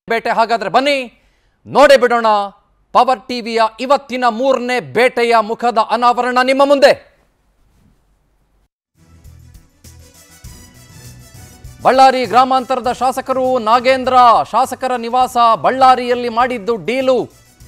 ಬೇಟೆ ಹಾಗಾದ್ರೆ ಬನ್ನಿ ನೋಡೇ ಬಿಡೋಣ ಪವರ್ ಟಿವಿಯ ಇವತ್ತಿನ ಮೂರನೇ ಬೇಟೆಯ ಮುಖದ ಅನಾವರಣ ನಿಮ್ಮ ಮುಂದೆ ಬಳ್ಳಾರಿ ಗ್ರಾಮಾಂತರದ ಶಾಸಕರು ನಾಗೇಂದ್ರ ಶಾಸಕರ ನಿವಾಸ ಬಳ್ಳಾರಿಯಲ್ಲಿ ಮಾಡಿದ್ದು ಡೀಲು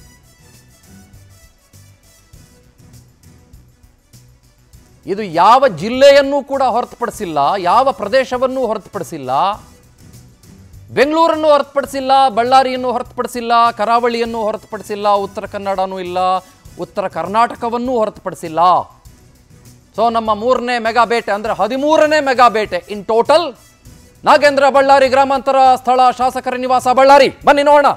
ಇದು ಯಾವ ಜಿಲ್ಲೆಯನ್ನೂ ಕೂಡ ಹೊರತುಪಡಿಸಿಲ್ಲ ಯಾವ ಪ್ರದೇಶವನ್ನೂ ಹೊರತುಪಡಿಸಿಲ್ಲ ಬೆಂಗಳೂರನ್ನು ಹೊರತುಪಡಿಸಿಲ್ಲ ಬಳ್ಳಾರಿಯನ್ನು ಹೊರತುಪಡಿಸಿಲ್ಲ ಕರಾವಳಿಯನ್ನು ಹೊರತುಪಡಿಸಿಲ್ಲ ಉತ್ತರ ಕನ್ನಡನೂ ಇಲ್ಲ ಉತ್ತರ ಕರ್ನಾಟಕವನ್ನೂ ಹೊರತುಪಡಿಸಿಲ್ಲ ಸೊ ನಮ್ಮ ಮೂರನೇ ಮೆಗಾ ಬೇಟೆ ಅಂದರೆ ಹದಿಮೂರನೇ ಮೆಗಾ ಬೇಟೆ ಇನ್ ಟೋಟಲ್ ನಾಗೇಂದ್ರ ಬಳ್ಳಾರಿ ಗ್ರಾಮಾಂತರ ಸ್ಥಳ ಶಾಸಕರ ನಿವಾಸ ಬಳ್ಳಾರಿ ಬನ್ನಿ ನೋಡೋಣ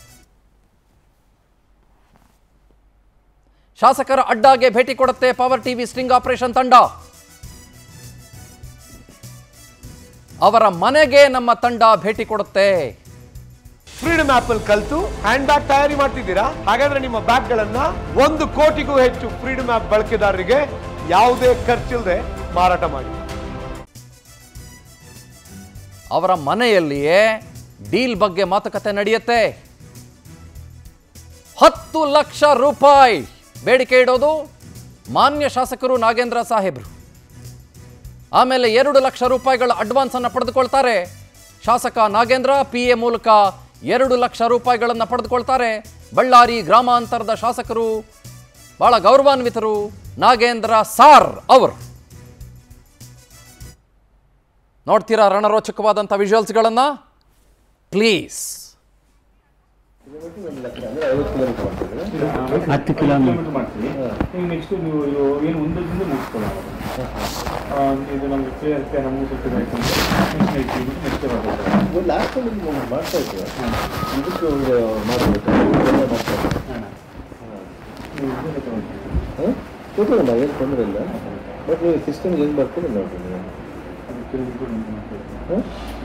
ಶಾಸಕರ ಅಡ್ಡಾಗೆ ಭೇಟಿ ಕೊಡುತ್ತೆ ಪವರ್ ಟಿವಿ ಸ್ಟ್ರಿಂಗ್ ಆಪರೇಷನ್ ತಂಡ ಅವರ ಮನೆಗೆ ನಮ್ಮ ತಂಡ ಭೇಟಿ ಕೊಡುತ್ತೆ ಫ್ರೀಡಮ್ ಆಪ್ ಅಲ್ಲಿ ಕಲ್ತು ಹ್ಯಾಂಡ್ ಬ್ಯಾಗ್ ತಯಾರಿ ಮಾಡ್ತಿದ್ದೀರಾ ಹಾಗಾದ್ರೆ ನಿಮ್ಮ ಬ್ಯಾಗ್ ಗಳನ್ನ ಒಂದು ಕೋಟಿಗೂ ಹೆಚ್ಚು ಫ್ರೀಡಮ್ ಆಪ್ ಬಳಕೆದಾರರಿಗೆ ಯಾವುದೇ ಖರ್ಚಿಲ್ಲದೆ ಮಾರಾಟ ಮಾಡಿ ಅವರ ಮನೆಯಲ್ಲಿಯೇ ಡೀಲ್ ಬಗ್ಗೆ ಮಾತುಕತೆ ನಡೆಯುತ್ತೆ ಹತ್ತು ಲಕ್ಷ ರೂಪಾಯಿ ಬೇಡಿಕೆ ಇಡೋದು ಮಾನ್ಯ ಶಾಸಕರು ನಾಗೇಂದ್ರ ಸಾಹೇಬ್ರು ಆಮೇಲೆ ಎರಡು ಲಕ್ಷ ರೂಪಾಯಿಗಳ ಅಡ್ವಾನ್ಸ್ ಅನ್ನು ಪಡೆದುಕೊಳ್ತಾರೆ ಶಾಸಕ ನಾಗೇಂದ್ರ ಪಿ ಎ ಮೂಲಕ ಎರಡು ಲಕ್ಷ ರೂಪಾಯಿಗಳನ್ನು ಪಡೆದುಕೊಳ್ತಾರೆ ಬಳ್ಳಾರಿ ಗ್ರಾಮಾಂತರದ ಶಾಸಕರು ಬಹಳ ಗೌರವಾನ್ವಿತರು ನಾಗೇಂದ್ರ ಸಾರ್ ಅವರು ನೋಡ್ತೀರಾ ರಣರೋಚಕವಾದಂಥ ವಿಜುವಲ್ಸ್ಗಳನ್ನು ಪ್ಲೀಸ್ ಹತ್ತು ಕಿಲೋಮೀಟರ್ ಮಾಡ್ತೀವಿ ಈಗ ನೆಕ್ಸ್ಟ್ ನೀವು ಇದು ಏನು ಒಂದರಿಂದ ಮುಗಿಸ್ಕೊಳ್ಳೋಣ ಇದು ನಮ್ಗೆ ಕ್ಲಿಯರ್ ನಮಗೂ ಸ್ವಲ್ಪ ನೆಕ್ಸ್ಟ್ ನೆಕ್ಸ್ಟ್ ಬರ್ಬೇಕು ಲಾಸ್ಟ್ ಟೈಮ್ ಮಾಡ್ತಾ ಇದ್ವಿ ಇದಕ್ಕೆ ಒಂದು ಮಾಡಬೇಕು ಇದೆಲ್ಲ ಮಾಡ್ತಾ ಇದ್ವಿ ನೀವು ಇದನ್ನ ತಗೊಳ್ತೀವಿ ಹಾಂ ತಗೊಳ್ಳೋಣ ಏನು ತೊಂದರೆ ಇಲ್ಲ ಬಟ್ ನೀವು ಸಿಸ್ಟಮ್ ಹೆಂಗೆ ಬರ್ತೀರಿ ನೋಡ್ರಿ ನೀವು ಅದು ಕೆಲವು ನಿಮ್ಗೆ ಮಾಡ್ಕೊಳ್ಳಿ ಹಾಂ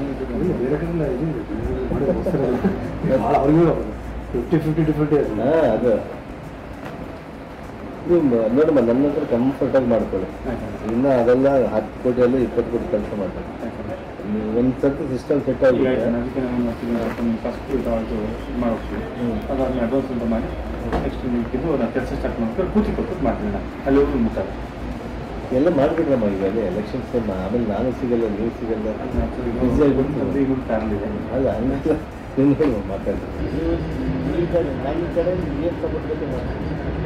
ಫಿಫ್ಟಿ ಫಿಫ್ಟಿ ಡಿಫ್ರೆಂಟ್ ಹಾಂ ಅದು ನೀವು ಮ- ನೋಡಮ್ಮ ನನ್ನ ಹತ್ರ ಕಂಫರ್ಟಾಗಿ ಮಾಡ್ಕೊಳ್ಳಿ ಇನ್ನು ಅದೆಲ್ಲ ಹತ್ತು ಕೋಟಿಯಲ್ಲಿ ಇಪ್ಪತ್ತು ಕೋಟಿ ಕೆಲಸ ಮಾಡ್ತಾರೆ ನೀವು ಒಂದು ಸರ್ತಿ ಸಿಸ್ಟಮ್ ಸೆಟ್ ಈಗ ಆಗಿದೆ ಆಯ್ತು ಅದಕ್ಕೆ ನಾನು ಮಾಡ್ತೀನಿ ನಿಮ್ಮ ಫಸ್ಟ್ ಇದು ಮಾಡೋಗ್ತೀವಿ ಅದಾದ್ಮೇಲೆ ಅಡ್ವಾನ್ಸ್ ಅಂತ ಮಾಡಿ ನೆಕ್ಸ್ಟ್ ನೀವು ನಾನು ಕೆಲಸ ಸ್ಟಾರ್ಟ್ ಮಾಡ್ಕೊಂಡು ಕೂತಿ ಕೊಟ್ಟು ಮಾಡ್ತೀನಿ ನಾನು ಅಲ್ಲಿ ಹೋಗಿ ಮುಟ್ಟಾಗ ಎಲ್ಲ ಮಾಡಿಬಿಡ್ರಮ್ಮ ಈಗ ಎಲೆಕ್ಷನ್ಸ್ ಆಮೇಲೆ ನಾನು ಸಿಗಲ್ಲ ನೀವು ಸಿಗಲ್ಲ ಬಿಸಿ ಆಗಿಬಿಡ್ತೀವಿ ಈಗ ಕಾರಣ ಇದೆ ಅಲ್ಲ ಹಂಗಲ್ಲ ನೀನು ಹೇಳು ಮಾತಾಡಿ ಈ ಕಡೆ ನನ್ನ ಕಡೆ ಏನು ಸಪೋರ್ಟ್ ಬೇಕು ಮಾಡಿ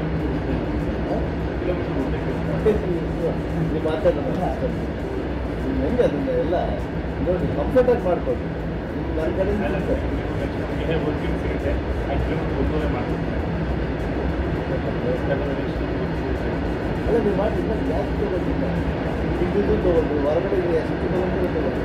ನೀವು ಮಾತಾಡೋದು ಹೆಂಗೆ ಅದನ್ನ ಎಲ್ಲ ನೋಡಿ ಕಂಫರ್ಟಾಗಿ ಮಾಡ್ಕೊಳ್ಳಿ ನನ್ನ ಕಡೆ ವರ್ಕಿಂಗ್ ಸಿಗುತ್ತೆ ಒಂದೂವರೆ ಮಾಡ್ತೀನಿ ಅಲ್ಲ ನೀವು ಮಾಡಿ ಇನ್ನೂ ಜಾಸ್ತಿ ತೊಗೊಂಡಿಲ್ಲ ಇದ್ದಿದ್ದು ತೊಗೊಂಡು ಹೊರಗಡೆ ನೀವು ಎಷ್ಟು ತೊಗೊಂಡ್ರೆ ತೊಗೊಂಡು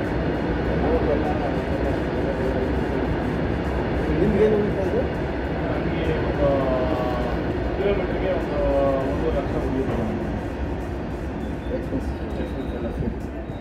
ನಿಮ್ಗೆ ಏನು ಉಳಿತಾ ಇದೆ ನನಗೆ ಒಂದು ಕಿಲೋಮೀಟ್ರಿಗೆ ಒಂದು ಒಂದು ಲಕ್ಷ ಉಳಿಯುತ್ತೆ ಎಕ್ಸ್ಪೆನ್ಸ್ ಎಲ್ಲ ಸೇರಿ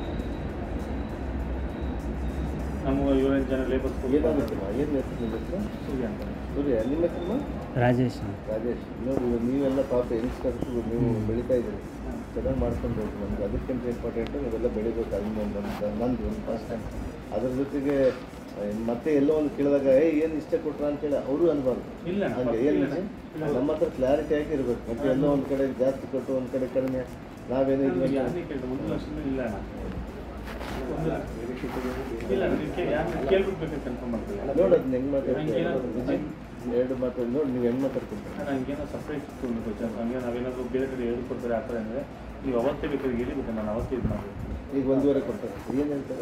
ನಮಗೆ ಏಳೆಂಟು ಜನ ಲೇಬರ್ಸ್ ಏನಾಗುತ್ತಮ್ಮ ಏನು ಹೆಸರು ನಿಮ್ಮ ಹೆಸರು ಸೂರ್ಯ ಅಂತ ಸೂರ್ಯ ನಿಮ್ಮ ಹೆಸರು ರಾಜೇಶ್ ರಾಜೇಶ್ ನೋಡಿ ಇವಾಗ ನೀವೆಲ್ಲ ಪಾಪ ಯಂಗ್ಸ್ಟರ್ಸ್ ನೀವು ಬೆಳೀತಾ ಇದ್ದೀರಿ ಚೆನ್ನಾಗಿ ಮಾಡ್ಕೊಂಡು ಹೋಗಿ ನಮ್ಗೆ ಅದಕ್ಕಿಂತ ಇಂಪಾರ್ಟೆಂಟು ನೀವೆಲ್ಲ ಬೆಳಿಬೇಕು ಅದನ್ನ ಒಂದು ನಂದು ಒಂದು ಫಸ್ಟ್ ಟೈಮ್ ಅದ್ರ ಜೊತೆಗೆ ಆ, ಮತ್ತೆ ಎಲ್ಲೋ ಒಂದು ಕೇಳಿದಾಗ ಏ ಏನು ಇಷ್ಟ ಕೊಟ್ರ ಅಂತೇಳಿ ಅವರು ಅನ್ಬಾರ್ದು ಇಲ್ಲ ಹಂಗೆ ಏನು ನಿಜ? ನಮ್ಮ ಹತ್ರ ಕ್ಲಾರಿಟಿ ಆಗಿ ಇರಬೇಕು ಮತ್ತೆ ಎಲ್ಲೋ ಒಂದು ಕಡೆ ಜಾಸ್ತಿ ಕೊಟ್ಟು ಒಂದು ಕಡೆ ಕಡಿಮೆ ನಾವೇನು ಇದು ನನಗೆ ಅದನ್ನೇ ಕೇಳಿದೆ ಒಂದು ಲಕ್ಷನೂ ಇಲ್ಲ ಅಣ್ಣ ಒಂದು ಲಕ್ಷ ಇಲ್ಲ ನನಗೆ ಯಾರು ಕೇಳ್ಬಿಡ್ಬೇಕಂತ ಕನ್ಫರ್ಮ್ ಮಾಡ್ತೀನಿ ನೋಡಿ ಅದನ್ನ ಹೆಂಗೆ ಹಂಗೆ ಏನಾದ್ರು ಮಾತಾಡ್ತೀವಿ ಎರಡು ಮಾತು ನೋಡಿ ನೀವು ಹೆಂಗೆ ಮಾತಾಡ್ತೀನಿ ನನಗೇನೋ ಸಪ್ರೇಟ್ ಇತ್ತು ಒಂದು ಕ್ವಶನ್ ಹಂಗೆ ನಾವೇನಾದ್ರು ಬೇರೆ ಕಡೆ ಹೇಳಿ ಕೊಡ್ತಾರೆ ಆ ಥರ ಅಂದರೆ ನೀವು ಅವತ್ತೇ ಬೇಕಾದ್ರೆ ಹೇಳಿ ಬೇಕಾದ್ರೆ ನಾನು ಅವತ್ತೇ ಇದು ಮಾಡಬೇಕು ಈಗ ಒಂದೂವರೆ ಕೊಡ್ತಾರೆ ಏನು ಹೇಳ್ತಾರೆ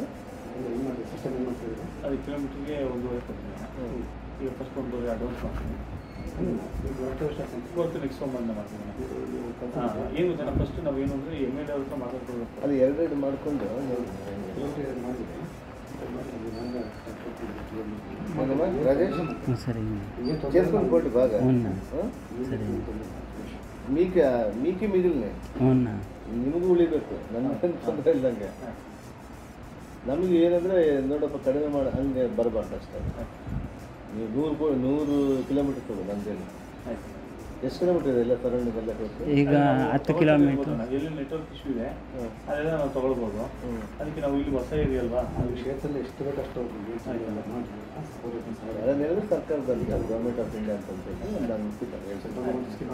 ಅದು ಕಿಲೋಮೀಟ್ರಿಗೆ ಒಂದೂವರೆ ಕೊಡ್ತೀನಿ ಈಗ ಫಸ್ಟ್ ಒಂದೂವರೆ ಅಡ್ವಾನ್ಸ್ ಮಾಡ್ತೀನಿ ಇವತ್ತು ನೆಕ್ಸ್ಟ್ ಸೋಮವಾರ ಮಾಡ್ತೀನಿ ಹಾಂ ಏನು ಜನ ಫಸ್ಟ್ ನಾವು ಏನು ಅಂದರೆ ಎಮ್ ಎಲ್ ಎ ಹತ್ರ ಮಾತಾಡ್ಕೊಳ್ಬೇಕು ಅಲ್ಲಿ ಎರಡೆರಡು ಮಾಡಿಕೊಂಡು ರಾಜೇಶ್ ಹ್ಞೂ ಸರಿ చేసుకొని పోటీ బాగా అవునా. ఆ? ಸರಿ మీకు మీకే మిగిలినాయి ಹ್ಞೂ ನಿಮಗೂ ಉಳಿಬೇಕು ನಮ್ಗೇನು ತೊಂದರೆ ಇಲ್ದಂಗೆ ನಮಗೆ ಏನಂದರೆ ನೋಡಪ್ಪ ಕಡಿಮೆ ಮಾಡಿ ಹಂಗೆ ಬರಬಾರ್ದು ಅಷ್ಟೇ ನೀವು ನೂರು ಕೋ ನೂರು ಕಿಲೋಮೀಟರ್ ಕೊಡು ನಂದೇನು ಆಯ್ತು ಎಷ್ಟು ಕಿಲೋಮೀಟರ್ ಇದೆ ಎಲ್ಲ ಸರೌಂಡಿಂಗ್ ಎಲ್ಲ ಕೊಟ್ಟು ಈಗ ಹತ್ತು ಕಿಲೋಮೀಟ್ರ್ ಎಲ್ಲಿ ನೆಟ್ವರ್ಕ್ ಇಶ್ಯೂ ಇದೆ ಅದೆಲ್ಲ ನಾವು ತಗೊಳ್ಬೋದು ಅದಕ್ಕೆ ನಾವು ಇಲ್ಲಿ ಹೊಸ ಏರಿಯಾ ಅಲ್ವಾ ಕ್ಷೇತ್ರದಲ್ಲಿ ಎಷ್ಟು ಬೇಕಷ್ಟು ಆಯ್ತಲ್ಲ. ಅದನ್ನ ಹೇಳಿದ್ರೆ ಸರ್ಕಾರದಲ್ಲಿ ಅದು ಗೌರ್ಮೆಂಟ್ ಆಫ್ ಇಂಡಿಯಾ ಅಂತ ಹೇಳ್ಬಿಟ್ಟು ನಾನು ಮುಗಿಸ್ತಾರೆ ಹೇಳ್ತೀನಿ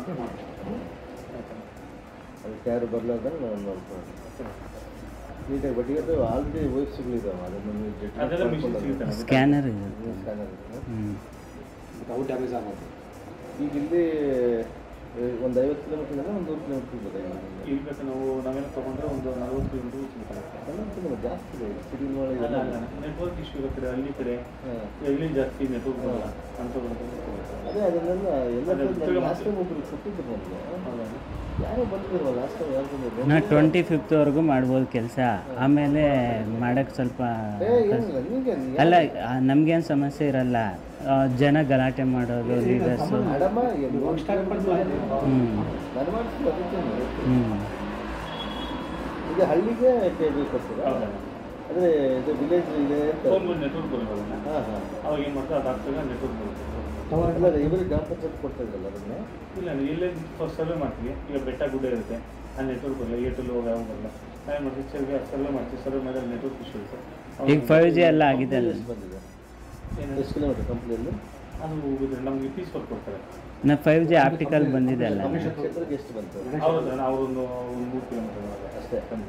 ಅದಕ್ಕೆ ಯಾರು ಬರಲಾರ್ದಂಗೆ ನಾನು ನೋಡ್ಕೊಂಡು ನೀಟಾಗಿ ಬಟ್ ಇವತ್ತು ಆಲ್ರೆಡಿ ವೆಬ್ಸ್ಗಳಿದ್ದಾವೆ ಅದನ್ನು ನೀವು ಜೆಟ್ ಅದೆಲ್ಲ ಮಿಷಿನ್ ಸಿಗುತ್ತೆ ಸ್ಕ್ಯಾನರ್ ಇರುತ್ತೆ ಸ್ಕ್ಯಾನರ್ ಹ್ಞೂ ಅವು ಡ್ಯಾಮೇಜ್ ಆಗೋದು ಈಗ ಇಲ್ಲಿ ಒಂದು ಐವತ್ತು ಕಿಲೋಮೀಟರ್ ಒಂದು ನೂರು ಕಿಲೋಮೀಟರ್ ಇದೆ ಈಗ ಬೇಕಾದ್ರೆ ನಾವು ನಾವೇನು ತೊಗೊಂಡ್ರೆ ಒಂದು ನಲ್ವತ್ತು ಕಿಲೋಮೀಟರ್ ಸಿಗುತ್ತೆ ಅದೊಂದು ಜಾಸ್ತಿ ಇದೆ ಸಿಟಿ ಒಳಗೆ ಅಲ್ಲ ಅಲ್ಲ ನೆಟ್ವರ್ಕ್ ಇಶ್ಯೂ ಇರುತ್ತೆ ಹಳ್ಳಿ ಕಡೆ ಹಾಂ ಎಲ್ಲಿ ಜಾಸ್ತಿ ನೆಟ್ವರ್ಕ್ ಬರಲ್ಲ ಅಂತ ಅದೇ ಅದನ್ನೆಲ್ಲ ಎಲ್ಲ ಅದೇ ಉಪಯೋಗ ಲಾಸ್ಟ್ ಟೈಮ್ ಒಬ್ಬರು ಕೊಟ್ಟಿದ್ರು ಮೊದಲು ಯಾರೋ ಬಂದಿದ್ರು ಲಾಸ್ಟ್ ಟೈಮ್ ಯಾರು ಬಂದಿದ್ರು ನಾ ಟ್ವೆಂಟಿ ಫಿಫ್ತ್ವರೆಗೂ ಮಾಡ್ಬೋದು ಕೆಲಸ ಆಮೇಲೆ ಮಾಡೋಕ್ಕೆ ಸ್ವಲ್ಪ ಏ ಏನಿಲ್ಲ ನಿಮಗೆ ಅಲ್ಲ ನಮಗೇನು ಸಮಸ್ಯೆ ಇರಲ್ಲ ಆ, ಜನ ಗಲಾಟೆ ಮಾಡೋದು ಲೀಡರ್ಸು ಮೇಡಮ ಹ್ಞೂ ನಾನು ಮಾಡಿಸ್ತೀನಿ ಅದಕ್ಕೇನು ಹ್ಞೂ ಈಗ ಹಳ್ಳಿಗೆ ಕೇಬಲ್ ಕೊಡ್ತೀರಾ ಅಂದರೆ ಇದು ವಿಲೇಜ್ ಇದೆ ಅಂತ ಫೋನ್ ಬಂದು ನೆಟ್ವರ್ಕ್ ಬರೋಲ್ಲ ಹಾಂ ಹಾಂ ಅವಾಗ ಏನು ಮಾಡ್ತಾರೆ ಅದು ಆಗ್ತದೆ ನೆಟ್ವರ್ಕ್ ಬರುತ್ತೆ ಅಲ್ಲ ಇವರು ಗ್ರಾಮ ಪಂಚಾಯತ್ ಕೊಡ್ತಾ ಇದ್ರಲ್ಲ ಅದನ್ನ ಇಲ್ಲ ನೀವು ಎಲ್ಲೇ ಫಸ್ಟ್ ಸರ್ವೆ ಮಾಡ್ತೀವಿ ಈಗ ಬೆಟ್ಟ ಗುಡ್ಡ ಇರುತ್ತೆ ಆ ನೆಟ್ವರ್ಕ್ ಬರಲ್ಲ ಏರ್ಟೆಲ್ ಹೋಗಿ ಯಾವ ಬರಲ್ಲ ನಾವೇನು ಮಾಡ್ತೀವಿ ಸರ್ವೆ ಸರ್ವೆ ಮಾಡ್ತೀವಿ ಸರ್ವೆ ಮಾಡಿದ್ರೆ ನೆಟ್ವರ್ಕ್ ಇಶ್ಯೂ ಇರುತ್ತೆ ಈಗ ಫೈವ್ ಜಿ ಎಲ್ಲ ಆಗಿದೆ ಅಲ್ಲ ಎಷ್ಟು ಬಂದಿದೆ ಏನು ಎಷ್ಟು ಕಿಲೋಮೀಟರ್ ಕಂಪ್ನಿಯಲ್ಲಿ ಅದು ಹೋಗಿದ್ರೆ ನಮಗೆ ಪೀಸ್ ವರ್ಕ್ ಕೊಡ್ತಾರೆ ನಾ ಫೈವ್ ಜಿ ಆಪ್ಟಿಕಲ್ ಬಂದಿದೆ ಅಲ್ಲ ಕ್ಷೇತ್ರಕ್ಕೆ ಎಷ್ಟು ಬಂತು ಹೌದು ಅವರೊಂದು ಒಂದು ಮೂರು ಕಿಲೋಮೀಟರ್ ಅಷ್ಟೇ. ಕಮ್ಮಿ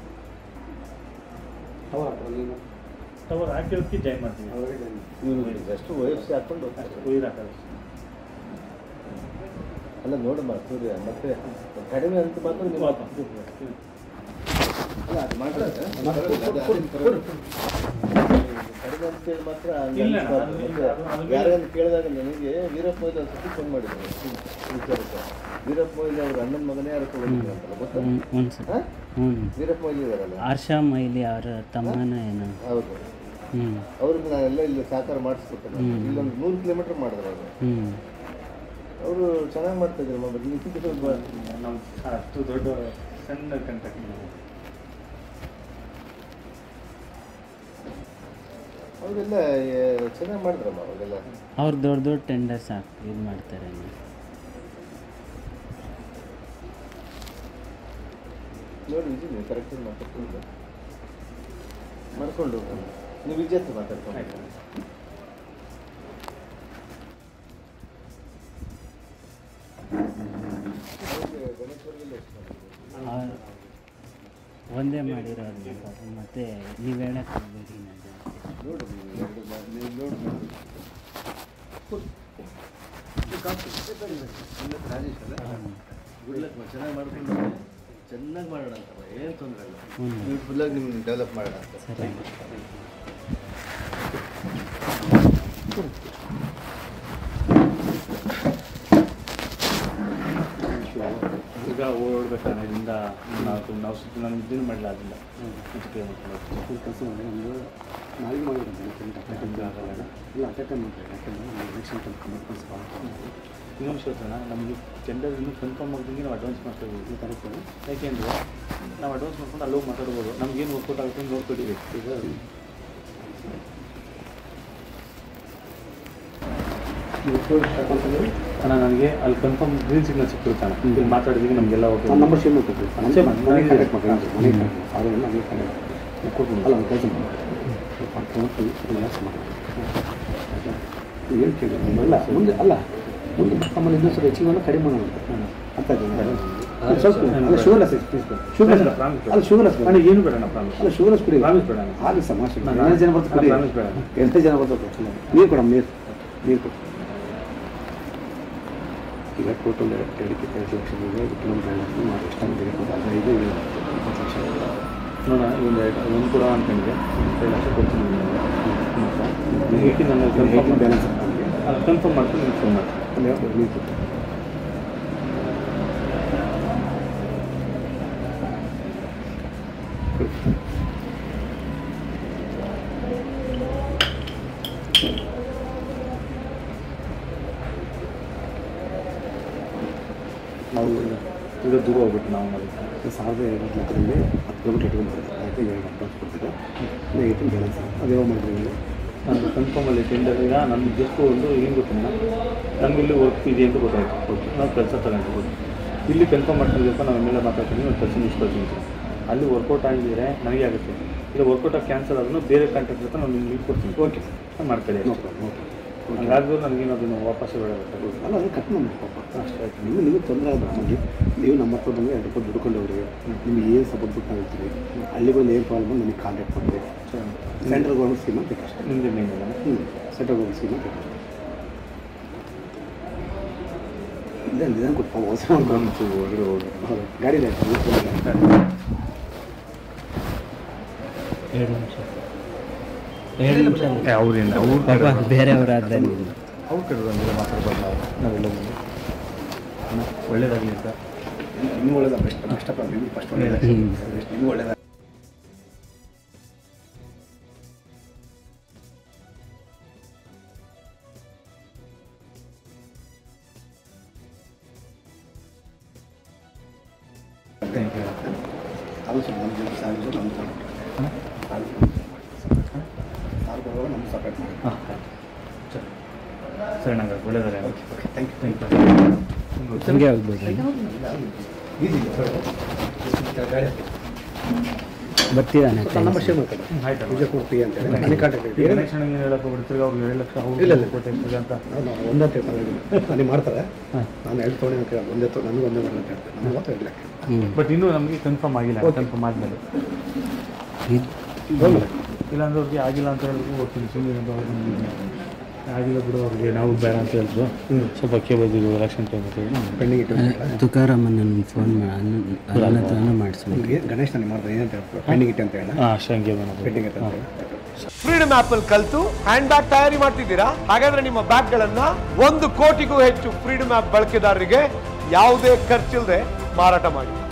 ಟವರ್ ನೀನು ಟವರ್ ಹಾಕಿರೋದಕ್ಕೆ ಜಾಯಿನ್ ಮಾಡ್ತೀವಿ ಇವರು ಜಸ್ಟ್ ವಯಸ್ಸು ಹಾಕೊಂಡು ಹೋಗ್ತಾರೆ ಉಯಿರ್ ಹಾಕೋದು ಅಲ್ಲ ನೋಡಮ್ಮ ಸೂರ್ಯ ಮತ್ತೆ ಕಡಿಮೆ ಅಂತ ಮಾತ್ರ ನೀವು ಅಲ್ಲ ಅದು ಮಾಡ್ತಾರೆ ಕಡಿಮೆ ಅಂತೇಳಿ ಮಾತ್ರ ಹಂಗೆ ಇಲ್ಲ, ಅನ್ಸ್ಬಾರ್ದು. ಅದು ಇಲ್ಲ, ಮತ್ತೆ ಅದು- ಅದು ಯಾರ್ಯಾರು ಕೇಳಿದಾಗ ನನಗೆ ವೀರಪ್ಪ ಮೊಯ್ಲಿ ಒಂದು ಸತಿ ಫೋನ್ ಮಾಡಿದ್ರು ವಿಚಾರಕ್ಕೆ ವೀರಪ್ಪ ಮೊಯ್ಲಿ ಅವ್ರ ಅಣ್ಣನ ಮಗನೇ ಯಾರು ತಗೊಂಡಿದ್ರು ಅಂತಲ್ಲ ಗೊತ್ತಾ ಹ್ಞೂ ಹ್ಞೂ ಸರ್ ಹಾ? ಹ್ಞೂ ವೀರಪ್ಪ ಮೊಯ್ಲಿ ಇದಾರಲ್ಲ ಹರ್ಷ ಮೈಲಿ ಅವರ ತಮ್ಮನ ಏನೋ ಹೌದು ಹ್ಞೂ ಅವ್ರಿಗೆ ನಾನೆಲ್ಲ ಇಲ್ಲಿ ಸಾಕಾರ ಮಾಡಿಸ್ಕೊಟ್ಟೆ ಇಲ್ಲೊಂದು ನೂರು ಕಿಲೋಮೀಟರ್ ಮಾಡಿದ್ರು ಅವರು ಹ್ಞೂ ಅವರು ಚೆನ್ನಾಗಿ ಮಾಡ್ತಾ ಇದ್ರು ಮೊಬೈಲ್ ಇದಕ್ಕೆ ಸ್ವಲ್ಪ ನಮ್ಮ ಅಷ್ಟು ದೊಡ್ಡ ಸಣ್ಣ ಕಂಟಕ್ಟ್ ಅವರೆಲ್ಲ ಚೆನ್ನಾಗಿ ಮಾಡಿದ್ರಮ್ಮ ಅವಾಗೆಲ್ಲ ಅವ್ರು ದೊಡ್ಡ ದೊಡ್ಡ ಟೆಂಡರ್ಸ್ ಹಾಕಿ ಇದು ಮಾಡ್ತಾರೆ ನೋಡಿ ವಿಜಯ್ ನೀವು ಕರೆಕ್ಟಾಗಿ ಮಾತಾಡ್ಕೊಂಡು ಮಾಡ್ಕೊಂಡು ಹೋಗೋಣ. ನೀವು ವಿಜಯ್ ಹತ್ರ ಮಾತಾಡ್ಕೊಂಡು ಅವ್ರಿಗೆ ಗಣೇಶ್ವರಿಗೆ ಎಷ್ಟು ಮಾಡಿದ್ರು? ಅವ್ರು ಒಂದೇ ಮಾಡಿರೋದು ಮತ್ತು ನೀವು ಹೇಳಕ್ಕೆ ಹೋಗ್ಬೇಡಿ ನಾನು ನೋಡು ನೀವು ಎರಡು ಮಾ- ನೀವು ನೋಡಿ ಮಾಡಿ. ಸುಮ್ಮನೆ ರಾಜೇಶ್ ಅಲ್ಲ ಗುಡ್ ಲಕ್ ಚೆನ್ನಾಗಿ ಮಾಡ್ಕೊಂಡು ಹೋಗಿ. ಚೆನ್ನಾಗಿ ಮಾಡೋಣ ಅಂತ ಏನು ತೊಂದರೆ ಇಲ್ಲ ಹ್ಞೂ ಬ್ಯೂಟಿಫುಲ್ಲಾಗಿ ನಿಮ್ಗೆ ಡೆವಲಪ್ ಮಾಡೋಣ ಅಂತ ಸರಿ ಈಗ ಓಡ್ಬೇಕಾದ್ರೆ ಇದರಿಂದ ನಾವು ನಾವು ಸುತ್ತ ನಾನು ಇದನ್ನು ಮಾಡಲಿಲ್ಲ ಅದರಿಂದ ಮುಂಚೆ ಮಾಡ್ಕೊಂಡು ಕೆಲಸ ಮಾಡಿ ಒಂದು ನಾಳೆಗೆ ಮಾಡಿರೋದು ಆಗಲ್ಲ ಇಲ್ಲ ಅಟೆಂಡ್ ಮಾಡ್ತಾರೆ ಯಾಕಂದರೆ ನಾವು ಎಲೆಕ್ಷನ್ ಟೈಮ್ ಕಮಿಟ್ಮೆಂಟ್ಸ್ ಭಾಳ ಇನ್ನೊಂದು ವಿಷಯ ಗೊತ್ತಾ ನಮಗೆ ಟೆಂಡರ್ ಇನ್ನೂ ಕನ್ಫರ್ಮ್ ಆಗಿದಂಗೆ ನಾವು ಅಡ್ವಾನ್ಸ್ ಮಾಡ್ಕೋಬೋದು ಕರೆಕ್ಟ್ ಯಾಕೆಂದರೆ ನಾವು ಅಡ್ವಾನ್ಸ್ ಮಾಡ್ಕೊಂಡು ಅಲ್ಲಿ ಹೋಗಿ ಮಾತಾಡ್ಬೋದು ನಮ್ಗೇನು ವರ್ಕೌಟ್ ಆಗುತ್ತೆ ಅಂತ ನೋಡ್ಕೊಡಿ ಈಗ ಅಣ್ಣ ನನಗೆ ಅಲ್ಲಿ ಕನ್ಫರ್ಮ್ ಗ್ರೀನ್ ಸಿಗ್ನಲ್ ಸಿಕ್ಕಿರುತ್ತೆ ಅಣ್ಣ ಇಲ್ಲಿ ಮಾತಾಡಿದಾಗ ನಮಗೆಲ್ಲ ಓಕೆ ನನ್ನ ನಂಬರ್ ಶೇರ್ ಮಾಡ್ಕೊಡ್ತೀವಿ ಶೇರ್ ಮಾಡಿ. ಮನೆಗೆ ಕಾಂಟ್ಯಾಕ್ಟ್ ಮಾಡಿ ಮನೆಗೆ ಸಾಧಾರಣ ಮನೆಗೆ ಕಾಂಟ್ಯಾಕ್ಟ್ ಕೊಡ್ಬೋದು ಅಲ್ಲ ಒಂದು ಕೆಲಸ ಮಾಡಿ ಲಾಸ್ಟ್ ಮಾಡಿ ಏನು ಕೇಳಿ ಅಲ್ಲ ಮುಂದೆ ಅಲ್ಲ ಮುಂದೆ ನಮ್ಮಲ್ಲಿ ಇನ್ನೊಂದು ಸ್ವಲ್ಪ ಹೆಚ್ಚಿಗೆ ಕಡಿಮೆ ಮಾಡೋಣ ಅಂತ ಅರ್ಥ ಆಯ್ತು ಸ್ವಲ್ಪ ಅಲ್ಲ ಶುಗರ್ಲೆಸ್ ಶುಗರ್ಲೆಸ್ ಅಲ್ಲ ಶುಗರ್ಲೆಸ್ ಅಣ್ಣ ಏನು ಬೇಡ ಅಣ್ಣ ಪ್ರಾಮಿಸ್ ಅಲ್ಲ ಶುಗರ್ಲೆಸ್ ಕುಡಿ ಪ್ರಾಮಿಸ್ ಬೇಡ ಅಣ್ಣ ಹಾಗೆ ಸಮಸ್ಯೆ ನಾನು- ಎಲ್ಲ ಜನ ಬರ್ತಾರೆ ಕುಡಿ ನಾನು ಪ್ರಾಮಿಸ್ ಬೇಡ. ಎಲ್ಲ ಜನ ಬರ್ತಾರೆ ನೀರು ಕೊಡಮ್ಮ ನೀರು ನೀರು ಕೊಡು ಈಗ ಟೋಟಲ್ ಎರಡಕ್ಕೆ ಎರಡು ಲಕ್ಷ ಇದೆ ಕಿಲೋಮೀಟರ್ ಎರಡು ಲಕ್ಷ ಮಾಡಿ ಎಷ್ಟು ಅಂತ ಕೊಟ್ಟು ಹದಿನೈದು ಇಪ್ಪತ್ತು ಲಕ್ಷ ನೋಡೋಣ ಒಂದು ಎರಡು ಒಂದು ಕೊಡ ಅನ್ಕೊಂಡಿದ್ದೆ ಎರಡು ಲಕ್ಷ ಕೊಡ್ತೀನಿ ನಿಮಗೆ ಏಯ್ಟಿ ನನ್ನ ಕನ್ಫರ್ಮ್ ಬ್ಯಾಲೆನ್ಸ್ ಅದು ಕನ್ಫರ್ಮ್ ಮಾಡ್ಕೊಂಡು ನಿಮ್ಗೆ ಫೋನ್ ಮಾಡ್ತೀನಿ ಅಲ್ಲಿ ಯಾವ್ದು ನೀರು ಕೊಟ್ಟು ನಾವು ಈಗ ದೂರ ಹೋಗ್ಬಿಟ್ಟು ನಾವು ಅದಕ್ಕೆ ಸಾವಿರದ ಎರಡು ಲಕ್ಷದಲ್ಲಿ ಹತ್ತು ಕಿಲೋಮೀಟರ್ ಇಟ್ಕೊಂಡು ಬರುತ್ತೆ ಅದಕ್ಕೆ ಎರಡು ಅಡ್ವಾನ್ಸ್ ಕೊಡ್ತಿದ್ದೆ ಏಯ್ಟೀನ್ ಬ್ಯಾಲೆನ್ಸ್ ಅದು ಯಾವ ಮಾಡಿದ್ರಿ ನಾನು ಕನ್ಫರ್ಮಲ್ಲಿ ಟೆಂಡರ್ ಈಗ ನಮ್ಗೆ ಜಸ್ಟ್ ಒಂದು ಏನು ಗೊತ್ತಿಲ್ಲ ನಮ್ಗೆ ಇಲ್ಲಿ ವರ್ಕ್ ಇದೆ ಅಂತ ಗೊತ್ತಾಯ್ತು ನಾವು ಕೆಲಸ ತಗೊಂಡು ಇಲ್ಲಿ ಕನ್ಫರ್ಮ್ ಮಾಡ್ಕೊಂಡಿದ್ದಪ್ಪ ನಾವು ಎಮ್ ಎಲ್ ಎ ಮಾತಾಡ್ತೀನಿ ಒಂದು ಕೆಲಸ ಮುಗಿಸ್ಕೊಳ್ತೀನಿ ಅಂತ. ಅಲ್ಲಿ ವರ್ಕೌಟ್ ಆಗಿದ್ರೆ ನನಗೆ ಆಗುತ್ತೆ ಇಲ್ಲ ವರ್ಕೌಟ್ ಆಗಿ ಕ್ಯಾನ್ಸಲ್ ಆದ್ರೂ ಬೇರೆ ಕಾಂಟ್ಯಾಕ್ಟ್ ಜೊತೆ ನಾನು ನಿಮ್ಗೆ ಲೀವ್ ಕೊಡ್ತೀನಿ ಓಕೆ ನಾನು ಮಾಡ್ಕೊಳ್ಳಿ ನೋ ಪ್ರಾಬ್ಲಮ್ ಓಕೆ ಹಂಗಾದ್ರೂ ನನಗೇನು ಅದನ್ನು ವಾಪಸ್ ಬೇಡಬೇಕು ಅಲ್ಲ ಅದು ಕಟ್ ಮಾಡಿ ಪಾಪ ಅಷ್ಟೇ ಆಯ್ತು ನಿಮಗೆ ನಿಮಗೆ ತೊಂದರೆ ಆದ ನಮಗೆ ನೀವು ನಮ್ಮ ಹತ್ರ ಬಂದು ಎರಡು ರೂಪಾಯಿ ದುಡ್ಕೊಂಡು ಹೋಗ್ರಿ ನಿಮ್ಗೆ ಏನು ಸಪೋರ್ಟ್ ಬಿಟ್ಟು ನಾವು ಇರ್ತೀವಿ ಅಲ್ಲಿ ಬಂದು ಏನು ಪ್ರಾಬ್ಲಮ್ ಬಂದು ನನಗೆ ಕಾಂಟ್ಯಾಕ್ಟ್ ಮಾಡಿರಿ ಸೆಂಟ್ರಲ್ ಗೌರ್ಮೆಂಟ್ ಸ್ಕೀಮ್ ಅಂತ ಬೇಕಷ್ಟೇ ನಿಮ್ಮದು ನಿಮಗೆ ಹ್ಞೂ ಸೆಂಟ್ರಲ್ ಗೌರ್ಮೆಂಟ್ ಸ್ಕೀಮ್ ಅಂತ ಬೇಕಷ್ಟೇ ಇಲ್ಲ ನಿಧಾನ ಕೊಟ್ಟು ಹೊಸ ಹೋದ್ರೆ ಹೋಗಿ ಹೌದು ಗಾಡಿ ಇದೆ ಎರಡು ನಿಮಿಷ ಎರಡು ನಿಮಿಷ ಅವರಿಂದ ಅವ್ರ ಪಾಪ ಬೇರೆಯವರಾದ್ರೆ ಅವ್ರ ಕಡೆ ಬಂದಿಲ್ಲ ಮಾತಾಡ್ಬಾರ್ದು ನಾವು ನಾವೆಲ್ಲ ಬಂದು ಅಣ್ಣ, ಒಳ್ಳೇದಾಗಲಿ ಅಂತ ಇನ್ನೂ ಒಳ್ಳೇದ ಬೆಸ್ಟ್ ಇಷ್ಟಪಡ ನಿಮ್ಗೆ ಫಸ್ಟ್ ಒಳ್ಳೇದ ಇನ್ನೂ ಒಳ್ಳೇದ ಥ್ಯಾಂಕ್ ಯು ಅದು ಸ್ವಲ್ಪ ನಮ್ಮ ಜೊತೆ ಸಾವಿರ ನಮ್ಮ ಸಾವಿರ ನಮ್ಮ ಸಪರೇಟ್ ಮಾಡಿ ಹಾಂ ಸರಿ ನಂಗೆ ಒಳ್ಳೇದಾರೆ ಥ್ಯಾಂಕ್ ಯು ಥ್ಯಾಂಕ್ ಯು ಹಂಗೆ ಆಗ್ಬೋದು ಈಸಿ ಗಾಡಿ ಬರ್ತೀರಾನೆ ನಮ್ಮ ಶೇರ್ ಮಾಡ್ತಾರೆ ಆಯ್ತು ಪೂಜೆ ಕೊಡ್ತೀವಿ ಅಂತ ಹೇಳಿ ನನಗೆ ಕಾಂಟ್ಯಾಕ್ಟ್ ಇದೆ ಗಣೇಶ ಅಣ್ಣಂಗೆ ಹೇಳಕ್ಕೆ ಬಿಡ್ತೀರಿ ಅವ್ರಿಗೆ ಎರಡು ಲಕ್ಷ ಅವ್ರು ಇಲ್ಲ, ಇಲ್ಲ. ಕೊಟ್ಟೆ ಪೂಜೆ ಅಂತ ನಾನು ಒಂದೇ ತಿಳ್ಕೊಂಡು ನನಗೆ ಮಾಡ್ತಾರೆ ನಾನು ಎರಡು ತೊಗೊಂಡು ಅಂತ ಹೇಳಿ ಒಂದೇ ತೊ ನನಗೆ ಒಂದೇ ಬರಲ್ಲ ಅಂತ ಹೇಳ್ತಾರೆ ನನಗೆ ಮಾತ್ರ ಎರಡು ಲಕ್ಷ ಹ್ಞೂ ಬಟ್ ಇನ್ನೂ ನಮಗೆ ಕನ್ಫರ್ಮ್ ಆಗಿಲ್ಲ ಕನ್ಫರ್ಮ್ ಆದಮೇಲೆ ಇಲ್ಲಾಂದ್ರೆ ಅವ್ರಿಗೆ ಆಗಿಲ್ಲ ಅಂತ ಹೇಳಿದ್ರು ಹೋಗ್ತೀನಿ ಸುಮ್ಮನೆ ಅಂತ ಅವ್ರು ನಮ್ಗೆ ಆಗಿಲ್ಲ ಬಿಡು ಅವ್ರಿಗೆ ನಾವು ಬೇಡ ಅಂತ ಹೇಳಿದ್ರು ಸ್ವಲ್ಪ ಕೇಳಿದ್ವಿ ಎಲೆಕ್ಷನ್ ಟೈಮ್ ಅಂತ ಹೇಳಿ ಪೆಂಡಿಂಗ್ ಇಟ್ಟು ತುಕಾರಾಮನ್ ನನ್ನ ಫೋನ್ ನನ್ನ ಹತ್ರನೂ ಮಾಡಿಸ್ಬೇಕು ನಿಮಗೆ ಗಣೇಶ್ ನನಗೆ ಮಾಡ್ತಾರೆ ಏನಂತ ಹೇಳ್ತಾರೆ ಪೆಂಡಿಂಗ್ ಇಟ್ಟು ಅಂತ ಹೇಳಿ ಹಾಂ ಅಷ್ಟೇ ಹಂಗೆ ಬೇಡ ಪೆಂಡಿಂಗ್ ಇಟ್ಟು ಅಂತ ಹೇಳಿ ಫ್ರೀಡಮ್ ಆಪ್ ಅಲ್ಲಿ ಕಲ್ತು ಹ್ಯಾಂಡ್ ಬ್ಯಾಗ್ ತಯಾರಿ ಮಾಡ್ತಿದ್ದೀರಾ ಹಾಗಾದ್ರೆ ನಿಮ್ಮ ಬ್ಯಾಗ್ ಗಳನ್ನ ಒಂದು ಕೋಟಿಗೂ ಹೆಚ್ಚು ಫ್ರೀಡಮ್ ಆಪ್ ಬಳಕೆದಾರರಿಗೆ ಯಾವುದೇ ಖರ್ಚಿಲ್ಲದೆ ಮಾರಾಟ ಮಾಡಿ